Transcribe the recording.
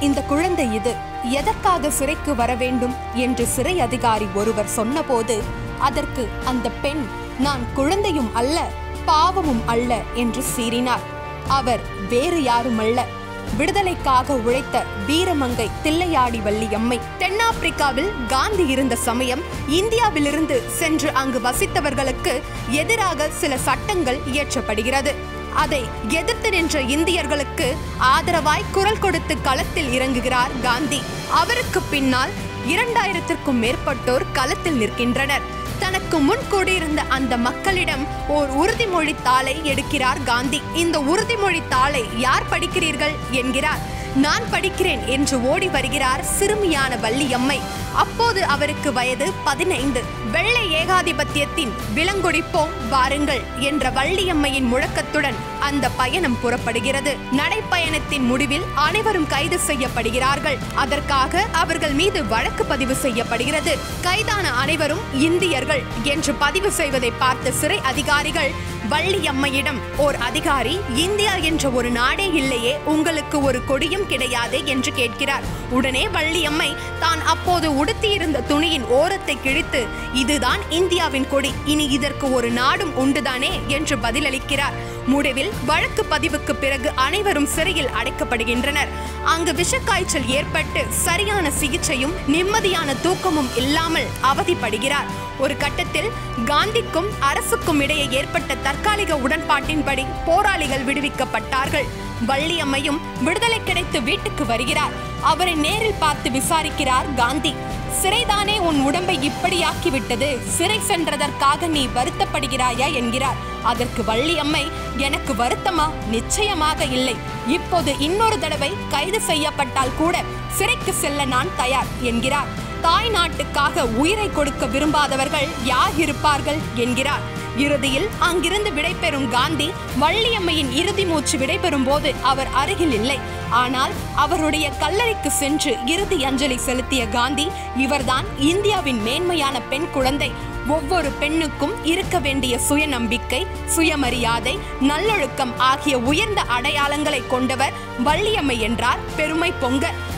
இந்த குழந்தை இது எதற்காக சிறைக்கு வர வேண்டும் என்று சிறை அதிகாரி ஒருவர் சொன்னபோது அதற்கு அந்த பெண் நான் குழந்தையும் அல்ல பாவமும் அல்ல என்று சீறினார் அவர் வேறு யாருமல்ல விடுதலைக்காக உழைத்த வீரமங்கை தில்லையாடி வள்ளியம்மை தென்னாப்பிரிக்காவில் காந்தி இருந்த சமயம் இந்தியாவிலிருந்து சென்று அங்கு வசித்தவர்களுக்கு எதிராக சில சட்டங்கள் இயற்றப்படுகிறது அதை எதிர்த்து நின்ற இந்தியர்களுக்கு ஆதரவாய் குரல் கொடுத்து களத்தில் இறங்குகிறார் காந்தி அவருக்கு பின்னால் இரண்டாயிரத்திற்கும் மேற்பட்டோர் களத்தில் நிற்கின்றனர் தனக்கு முன் கூடியிருந்த அந்த மக்களிடம் ஓர் உறுதிமொழி தாளை எடுக்கிறார் காந்தி இந்த உறுதிமொழி தாளை யார் படிக்கிறீர்கள் என்கிறார் நான் படிக்கிறேன் என்று ஓடி வருகிறார் சிறுமியான வள்ளியம்மை அப்போது அவருக்கு வயது பதினைந்து வெள்ளை ஏகாதிபத்தியத்தின் விலங்கொடிப்போம் வாருங்கள் என்ற வள்ளியம்மையின் முழக்கத்துடன் அந்த பயணம் புறப்படுகிறது நடைப்பயணத்தின் முடிவில் அனைவரும் கைது செய்யப்படுகிறார்கள் அதற்காக அவர்கள் மீது வழக்கு பதிவு செய்யப்படுகிறது கைதான அனைவரும் இந்தியர்கள் என்று பதிவு செய்வதை பார்த்த சிறை அதிகாரிகள் வள்ளியம்மையிடம் ஓர் அதிகாரி இந்தியா என்ற ஒரு நாடே இல்லையே உங்களுக்கு ஒரு கொடியும் கிடையாதே என்று கேட்கிறார் உடனே வள்ளியம்மை தான் அப்போது உடுத்தியிருந்த துணியின் ஓரத்தை கிழித்து இதுதான் இந்தியாவின் கொடி இனி இதற்கு ஒரு நாடும் உண்டுதானே என்று பதிலளிக்கிறார் முடிவில் வழக்கு பதிவுக்கு பிறகு அனைவரும் சிறையில் அடைக்கப்படுகின்றனர் அங்கு விஷக்காய்ச்சல் ஏற்பட்டு சரியான சிகிச்சையும் நிம்மதியான தூக்கமும் இல்லாமல் அவதிப்படுகிறார் ஒரு கட்டத்தில் காந்திக்கும் அரசுக்கும் இடையே ஏற்பட்ட தற்காலிக உடன்பாட்டின்படி போராளிகள் விடுவிக்கப்பட்டார்கள் வள்ளியம்மையும் விடுதலை கிடைத்து வீட்டுக்கு வருகிறார் அவரை நேரில் பார்த்து விசாரிக்கிறார் காந்தி சிறைதானே உன் உடம்பை இப்படியாக்கிவிட்டது சிறை சென்றதற்காக நீ வருத்தப்படுகிறாயா என்கிறார் அதற்கு வள்ளியம்மை எனக்கு வருத்தமா நிச்சயமாக இல்லை இப்போது இன்னொரு தடவை கைது செய்யப்பட்டால் கூட சிறைக்கு செல்ல நான் தயார் என்கிறார் தாய் நாட்டுக்காக உயிரை கொடுக்க விரும்பாதவர்கள் யார் இருப்பார்கள் என்கிறார் இறுதியில் அங்கிருந்து விடைபெறும் காந்தி வள்ளியம்மையின் இறுதி மூச்சு விடைபெறும் போது அவர் அருகில் இல்லை ஆனால் அவருடைய கல்லறைக்கு சென்று இறுதி அஞ்சலி செலுத்திய காந்தி இவர்தான் இந்தியாவின் மேன்மையான பெண் குழந்தை ஒவ்வொரு பெண்ணுக்கும் இருக்க வேண்டிய சுயநம்பிக்கை சுயமரியாதை நல்லொழுக்கம் ஆகிய உயர்ந்த அடையாளங்களை கொண்டவர் வள்ளியம்மை என்றார் பெருமை பொங்க